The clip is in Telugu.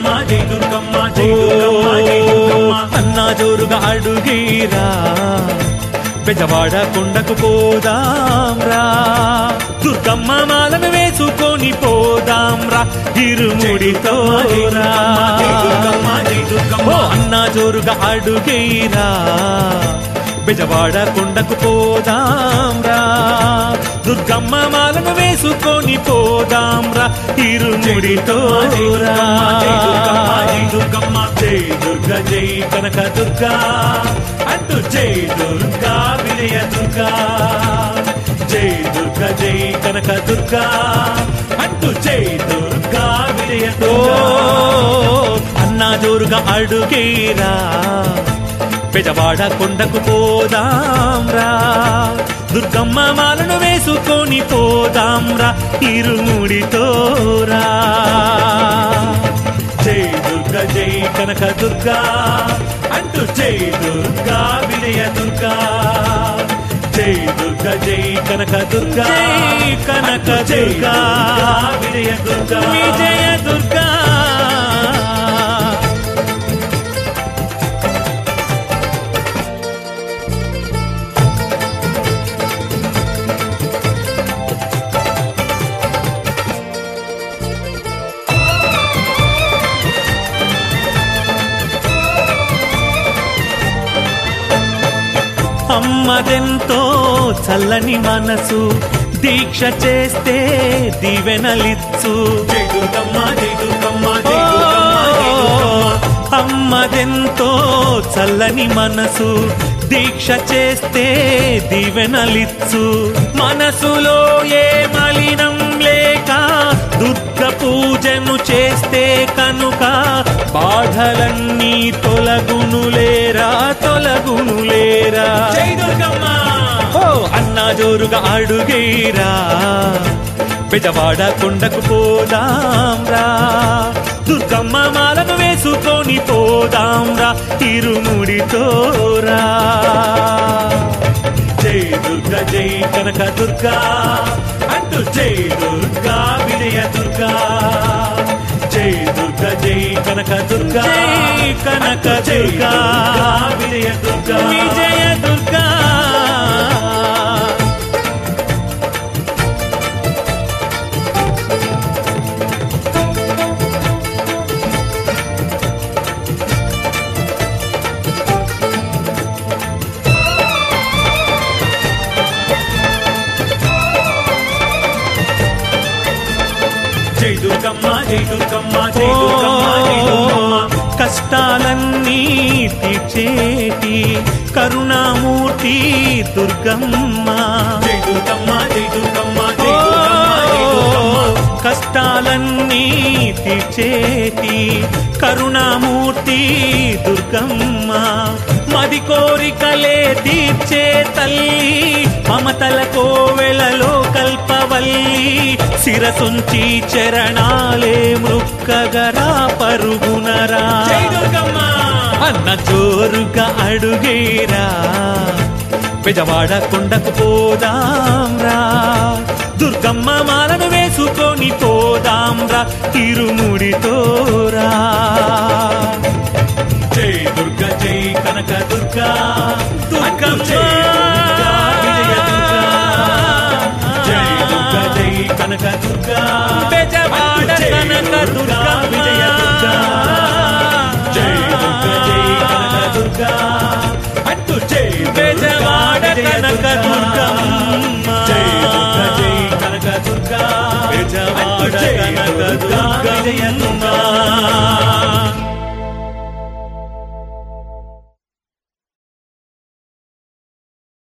దుర్గమ్మ జై దుర్గమ్మ జై దుర్గమ్మ జై దుర్గమ్మ అన్నా జోరుగా అడుగేరా బెజవాడ కొండకు పోదాం రా దుర్గమ్మ మాలను వేసుకొని పోదాం రా ఇరుముడితో రా జై దుర్గమ్మ జై దుర్గమ్మ ఓ అన్నా జోరుగా అడుగేరా బెజవాడ కొండకు పోదాం రా దుర్గమ్మ మాలను వేసుకొని పోదాం రా ఇరుముడితో రా జై దుర్గమ్మ జై దుర్గమ్మ జై దుర్గ జై కనక దుర్గా అంటూ జై దుర్గా విజయ దుర్గా జై దుర్గ జై కనక దుర్గా అంటూ జై దుర్గా విజయ ఓ దుర్గా అన్నా జోరుగా అడుగేరా పెజవాడ కొండకు పోదాం రా దుర్గమ్మ మాలను వేసుకొని పోదాం రా ఇరుముడితో రా జై దుర్గ జై కనక దుర్గా అంటూ జై దుర్గా విజయ దుర్గా జై దుర్గ జై కనక దుర్గా జై కనక జై దుర్గా దుర్గా విజయ దుర్గా విజయ దుర్గా అమ్మదెంతో చల్లని మనసు దీక్ష చేస్తే దీవెనలిచ్చు జై దుర్గమ్మ జై దుర్గమ్మ జై దుర్గమ్మ జై దుర్గమ్మ అమ్మదెంతో చల్లని మనసు దీక్ష చేస్తే దీవెనలిచ్చు మనసులో ఏ మలినం లేక దుర్గ పూజను చేస్తే కనుక బాధలన్నీ తొలగునులేరా తొలగునులేరా జై దుర్గమ్మ ఓ అన్నా జోరుగా అడుగేరా బెజవాడ కొండకు పోదాం రా దుర్గమ్మ మాలను వేసుకొని పోదాం రా తిరుముడితో రా జై దుర్గ జై కనక దుర్గా అంటూ జై దుర్గా విజయ దుర్గా జై దుర్గ జై కనక దుర్గా జై కనక జై దుర్గా దుర్గా విజయ దుర్గా విజయ దుర్గా జై దుర్గమ్మ జై దుర్గమ్మ జై దుర్గమ్మ జై దుర్గమ్మ కష్టాలన్నీ తీర్చేటి కరుణామూర్తి దుర్గమ్మ జై దుర్గమ్మ జై దుర్గమ్మ జై దుర్గమ్మ జై దుర్గమ్మ కష్టాలన్నీ తీర్చేటి కరుణామూర్తి దుర్గమ్మ మది కోరికలే తీర్చే తల్లి మమతల కోవెలలో కల్పవల్లి శిరసుంచి చరణాలే మృక్కగరా పరుగునరా జై దుర్గమ్మ అన్న జోరుగా అడుగేరా పెజవాడ కొండకు పోదాం రా దుర్గమ్మ మాలను వేసుకొని పోదాం రా తిరుముడితో రా జై దుర్గ జై కనక దుర్గా దుర్గమ్మ జై దుర్గా విజయ దుర్గా జై దుర్గ జై కనక దుర్గా బెజవాడ జై కనక దుర్గా దుర్గమ్మ. విజయ దుర్గా జై దుర్గ జై కనక దుర్గా అట్టు జై దుర్గా బెజవాడ విజయ కనక దుర్గా. దుర్గమ్మ. జై దుర్గ జై కనక దుర్గా బెజవాడ అట్టు జై కనక దుర్గా దుర్గమ్మ. విజయ దుర్గా